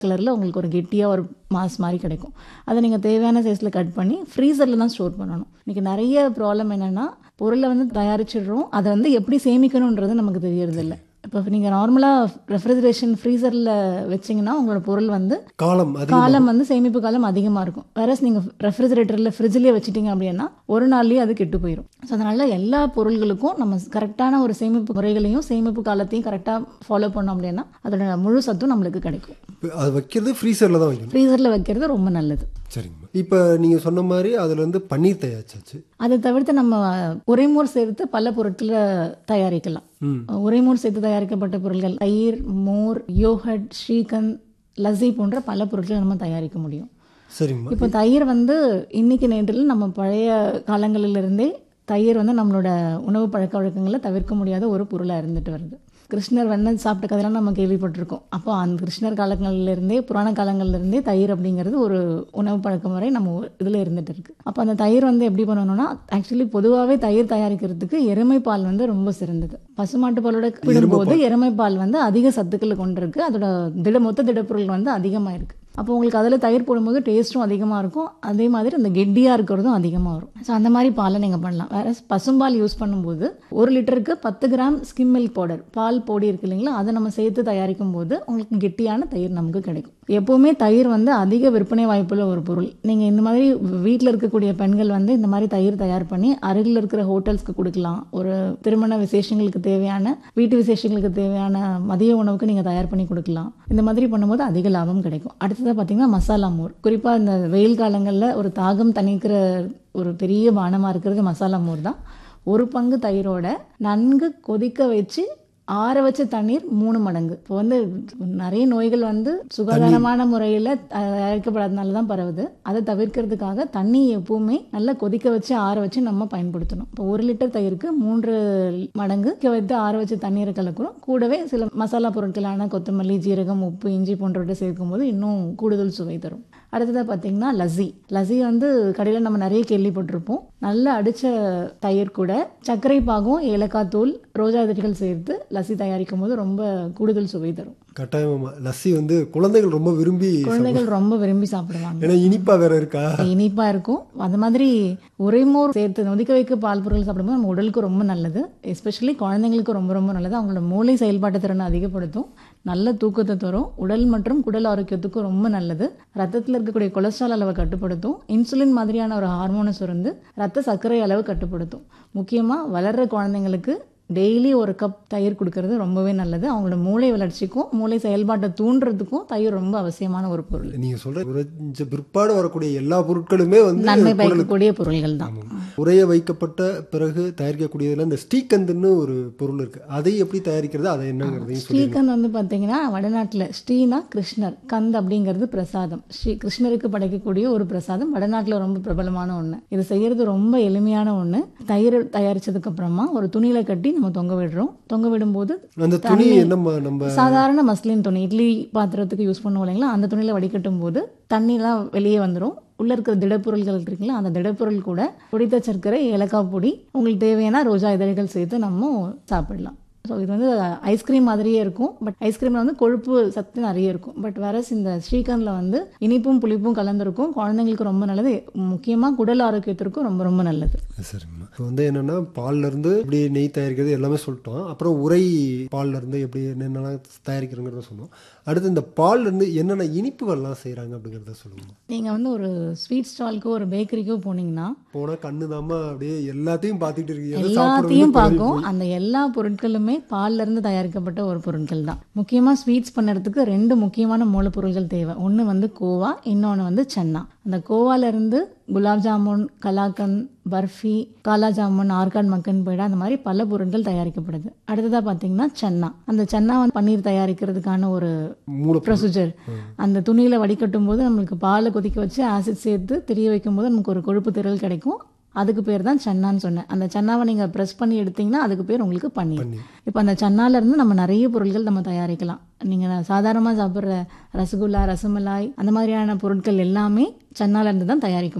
கலரில் உங்களுக்கு ஒரு கெட்டியாக ஒரு மாஸ் மாதிரி கிடைக்கும் அதை நீங்கள் தேவையான சைஸில் கட் பண்ணி ஃப்ரீசரில் தான் ஸ்டோர் பண்ணணும் இன்றைக்கி நிறைய ப்ராப்ளம் என்னென்னா பொருளை வந்து தயாரிச்சிடுறோம் அதை வந்து எப்படி சேமிக்கணுன்றது நமக்கு தெரியறதில்ல இப்போ நீங்கள் நார்மலாக ரெஃப்ரிஜரேஷன் ஃப்ரீசரில் வச்சிங்கன்னா உங்களோட பொருள் வந்து காலம் அது காலம் வந்து சேமிப்பு காலம் அதிகமாக இருக்கும் வேற நீங்கள் ரெஃப்ரிஜரேட்டரில் ஃப்ரிட்ஜ்லேயே வச்சிட்டீங்க அப்படின்னா ஒரு நாள்லேயே அது கெட்டு போயிடும் ஸோ அதனால எல்லா பொருள்களுக்கும் நம்ம கரெக்டான ஒரு சேமிப்பு முறைகளையும் சேமிப்பு காலத்தையும் கரெக்டாக ஃபாலோ பண்ணோம் அப்படின்னா அதோட முழு சத்தும் நம்மளுக்கு கிடைக்கும் அது வைக்கிறது ஃப்ரீசரில் தான் வைக்கணும் ஃப்ரீசரில் வைக்கிறது ரொம்ப நல்லது சரிங்கம்மா இப்போ நீங்கள் சொன்ன மாதிரி அதில் வந்து பன்னீர் தயாரிச்சாச்சு அதை தவிர்த்து நம்ம உரைமோர் சேர்த்து பல பொருட்களை தயாரிக்கலாம் உரைமோர் சேர்த்து தயாரிக்கப்பட்ட பொருட்கள் தயிர் மோர் யோகட் ஸ்ரீகந்த் லஸ்ஸி போன்ற பல பொருட்களை நம்ம தயாரிக்க முடியும் சரிங்கம்மா இப்போ தயிர் வந்து இன்னைக்கு நேற்றில் நம்ம பழைய காலங்களிலிருந்தே தயிர் வந்து நம்மளோட உணவு பழக்க வழக்கங்களை தவிர்க்க முடியாத ஒரு பொருளாக இருந்துட்டு வருது கிருஷ்ணர் வெண்ணெய் சாப்பிட்ட கதையெல்லாம் நம்ம கேள்விப்பட்டிருக்கோம் அப்போ அந்த கிருஷ்ணர் காலங்கள்லேருந்தே புராண காலங்கள்லேருந்தே தயிர் அப்படிங்கிறது ஒரு உணவு பழக்க முறை நம்ம இதில் இருந்துட்டு இருக்கு அப்போ அந்த தயிர் வந்து எப்படி பண்ணணும்னா ஆக்சுவலி பொதுவாகவே தயிர் தயாரிக்கிறதுக்கு எருமை பால் வந்து ரொம்ப சிறந்தது பசுமாட்டு பாலோட விடும்போது எருமை பால் வந்து அதிக சத்துக்களை கொண்டிருக்கு அதோட திட மொத்த திடப்பொருள் வந்து அதிகமாக இருக்கு அப்போ உங்களுக்கு அதில் தயிர் போடும்போது டேஸ்ட்டும் அதிகமாக இருக்கும் அதே மாதிரி அந்த கெட்டியாக இருக்கிறதும் அதிகமாக வரும் ஸோ அந்த மாதிரி பாலை நீங்கள் பண்ணலாம் வேற பசும்பால் யூஸ் பண்ணும்போது ஒரு லிட்டருக்கு பத்து கிராம் ஸ்கிம் மில்க் பவுடர் பால் பொடி இருக்கு இல்லைங்களா அதை நம்ம சேர்த்து தயாரிக்கும் போது உங்களுக்கு கெட்டியான தயிர் நமக்கு கிடைக்கும் எப்போவுமே தயிர் வந்து அதிக விற்பனை வாய்ப்புள்ள ஒரு பொருள் நீங்கள் இந்த மாதிரி வீட்டில் இருக்கக்கூடிய பெண்கள் வந்து இந்த மாதிரி தயிர் தயார் பண்ணி அருகில் இருக்கிற ஹோட்டல்ஸ்க்கு கொடுக்கலாம் ஒரு திருமண விசேஷங்களுக்கு தேவையான வீட்டு விசேஷங்களுக்கு தேவையான மதிய உணவுக்கு நீங்கள் தயார் பண்ணி கொடுக்கலாம் இந்த மாதிரி பண்ணும்போது அதிக லாபம் கிடைக்கும் அடுத்ததாக பார்த்தீங்கன்னா மசாலா மோர் குறிப்பாக இந்த வெயில் காலங்களில் ஒரு தாகம் தணிக்கிற ஒரு பெரிய பானமாக இருக்கிறது மசாலா மோர் தான் ஒரு பங்கு தயிரோட நன்கு கொதிக்க வச்சு ஆற வச்ச தண்ணீர் மூணு மடங்கு இப்போ வந்து நிறைய நோய்கள் வந்து சுகாதாரமான முறையில் தயாரிக்கப்படாதனால தான் பரவுது அதை தவிர்க்கிறதுக்காக தண்ணி எப்பவுமே நல்லா கொதிக்க வச்சு ஆற வச்சு நம்ம பயன்படுத்தணும் இப்போ ஒரு லிட்டர் தயிருக்கு மூன்று மடங்கு கொதிக்க வைத்து ஆற வச்ச தண்ணீரை கலக்கிறோம் கூடவே சில மசாலா பொருட்களான கொத்தமல்லி ஜீரகம் உப்பு இஞ்சி போன்றவற்றை சேர்க்கும்போது இன்னும் கூடுதல் சுவை தரும் அடுத்ததாக பார்த்தீங்கன்னா லஸ்ஸி லஸ்ஸி வந்து கடையில் நம்ம நிறைய கேள்விப்பட்டிருப்போம் நல்லா அடித்த தயிர் கூட சர்க்கரை பாகும் ஏலக்காய் தூள் ரோஜா இதழ்கள் சேர்த்து லஸ்ஸி தயாரிக்கும் போது ரொம்ப கூடுதல் சுவை தரும் கட்டாயமா லஸ்ஸி வந்து குழந்தைகள் ரொம்ப விரும்பி குழந்தைகள் ரொம்ப விரும்பி சாப்பிடுவாங்க ஏன்னா இனிப்பா வேற இருக்கா இனிப்பா இருக்கும் அது மாதிரி உரைமோர் சேர்த்து நொதிக்க வைக்க பால் பொருட்கள் சாப்பிடும்போது நம்ம உடலுக்கு ரொம்ப நல்லது எஸ்பெஷலி குழந்தைங்களுக்கு ரொம்ப ரொம்ப நல்லது அவங்களோட மூளை செயல்பாட்டு திறனை அதிகப்படுத்தும் நல்ல தூக்கத்தை தரும் உடல் மற்றும் குடல் ஆரோக்கியத்துக்கும் ரொம்ப நல்லது ரத்தத்தில் இருக்கக்கூடிய கொலஸ்ட்ரால் அளவை கட்டுப்படுத்தும் இன்சுலின் மாதிரியான ஒரு ஹார்மோனை சுரந்து ரத்த சர்க்கரை அளவு கட்டுப்படுத்தும் முக்கியமாக வளர்ற குழந்தைங்களுக்கு டெய்லி ஒரு கப் தயிர் கொடுக்கறது ரொம்பவே நல்லது அவங்களோட மூளை வளர்ச்சிக்கும் மூளை செயல்பாட்டை தூண்டுறதுக்கும் தயிர் ரொம்ப அவசியமான ஒரு பொருள் நீங்க சொல்ற உறைஞ்ச பிற்பாடு வரக்கூடிய எல்லா பொருட்களுமே வந்து நன்மை பயக்கக்கூடிய பொருள்கள் தான் உரைய வைக்கப்பட்ட பிறகு தயாரிக்கக்கூடியதுல இந்த ஸ்ரீகந்துன்னு ஒரு பொருள் இருக்கு அதை எப்படி தயாரிக்கிறது அதை என்னங்கிறதையும் சொல்லி ஸ்ரீகந்த் வந்து பார்த்தீங்கன்னா வடநாட்டில் ஸ்ரீனா கிருஷ்ணர் கந்த் அப்படிங்கிறது பிரசாதம் ஸ்ரீ கிருஷ்ணருக்கு படைக்கக்கூடிய ஒரு பிரசாதம் வடநாட்டில் ரொம்ப பிரபலமான ஒன்று இது செய்யறது ரொம்ப எளிமையான ஒன்று தயிர் தயாரிச்சதுக்கு அப்புறமா ஒரு துணியில கட்டி நம்ம தொங்க விடுறோம் தொங்க விடும்போது அந்த துணி என்னம்மா நம்ம சாதாரண மஸ்லின் துணி இட்லி பாத்திரத்துக்கு யூஸ் பண்ணுவோம் இல்லைங்களா அந்த துணியில வடிகட்டும் போது தண்ணிலாம் வெளியே வந்துடும் உள்ள இருக்கிற திடப்பொருள்கள் இருக்குங்களா அந்த திடப்பொருள் கூட பொடித்த சர்க்கரை ஏலக்காய் பொடி உங்களுக்கு தேவையான ரோஜா இதழ்கள் சேர்த்து நம்ம சாப்பிடலாம் ஸோ இது வந்து ஐஸ்கிரீம் மாதிரியே இருக்கும் பட் ஐஸ்கிரீமில் வந்து கொழுப்பு சத்து நிறைய இருக்கும் பட் வேற இந்த ஸ்ரீகாந்தில் வந்து இனிப்பும் புளிப்பும் கலந்துருக்கும் குழந்தைங்களுக்கு ரொம்ப நல்லது முக்கியமாக குடல் ஆரோக்கியத்திற்கும் ரொம்ப ரொம்ப நல்லது சரிங்கம்மா இப்போ வந்து என்னன்னா பால்ல இருந்து எப்படி நெய் தயாரிக்கிறது எல்லாமே சொல்லிட்டோம் அப்புறம் உரை பால்ல இருந்து எப்படி என்னென்னலாம் தயாரிக்கிறோங்கிறத சொன்னோம் அடுத்து இந்த பால்ல இருந்து என்னென்ன இனிப்புகள்லாம் செய்றாங்க அப்படிங்கிறத சொல்லுங்க நீங்கள் வந்து ஒரு ஸ்வீட் ஸ்டால்க்கோ ஒரு பேக்கரிக்கோ போனீங்கன்னா போனா கண்ணு தாம அப்படியே எல்லாத்தையும் பார்த்துட்டு இருக்கீங்க எதை எல்லாத்தையும் சாப்பிடுறதுன்னு பார்க்கும் அந்த எல்லா பொருட்களுமே பால்ல இருந்து தயாரிக்கப்பட்ட ஒரு பொருட்கள் தான் முக்கியமா ஸ்வீட்ஸ் பண்ணுறதுக்கு ரெண்டு முக்கியமான மூலப்பொருட்கள் தேவை ஒன்று வந்து கோவா இன்னொன்று வந்து சன்னா அந்த கோவால இருந்து குலாப் ஜாமுன் கலாக்கந்த் பர்ஃபி காலா ஜாமுன் ஆர்காட் மக்கன் பேடா அந்த மாதிரி பல பொருட்கள் தயாரிக்கப்படுது அடுத்ததாக பார்த்தீங்கன்னா சன்னா அந்த சன்னா வந்து பன்னீர் தயாரிக்கிறதுக்கான ஒரு மூல ப்ரொசீஜர் அந்த துணியில வடிகட்டும் போது நம்மளுக்கு பாலை கொதிக்க வச்சு ஆசிட் சேர்த்து தெரிய வைக்கும் போது நமக்கு ஒரு கொழுப்பு திரள் கிடைக்கும் அதுக்கு பேர் தான் சன்னான்னு சொன்னேன் அந்த சன்னாவை நீங்க ப்ரெஸ் பண்ணி எடுத்தீங்கன்னா அதுக்கு பேர் உங்களுக்கு பன்னீர் இப்போ அந்த சன்னால இருந்து நம்ம நிறைய பொருட்கள் நம்ம தயாரிக்கலாம் நீங்க சாதாரணமா சாப்பிட்ற ரசகுல்லா ரசமலாய் அந்த மாதிரியான பொருட்கள் எல்லாமே சன்னால இருந்து தான் தயாரிக்கப்படுது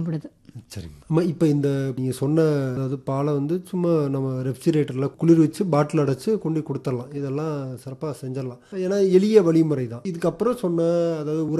சரிங்க அம்மா இப்போ இந்த நீங்கள் சொன்ன அதாவது பாலை வந்து சும்மா நம்ம ரெஃப்ரிஜரேட்டரில் குளிர் வச்சு பாட்டில் அடைச்சு கொண்டு போய் கொடுத்துடலாம் இதெல்லாம் சிறப்பாக செஞ்சிடலாம் ஏன்னா எளிய வழிமுறை தான் இதுக்கப்புறம் சொன்ன அதாவது உரை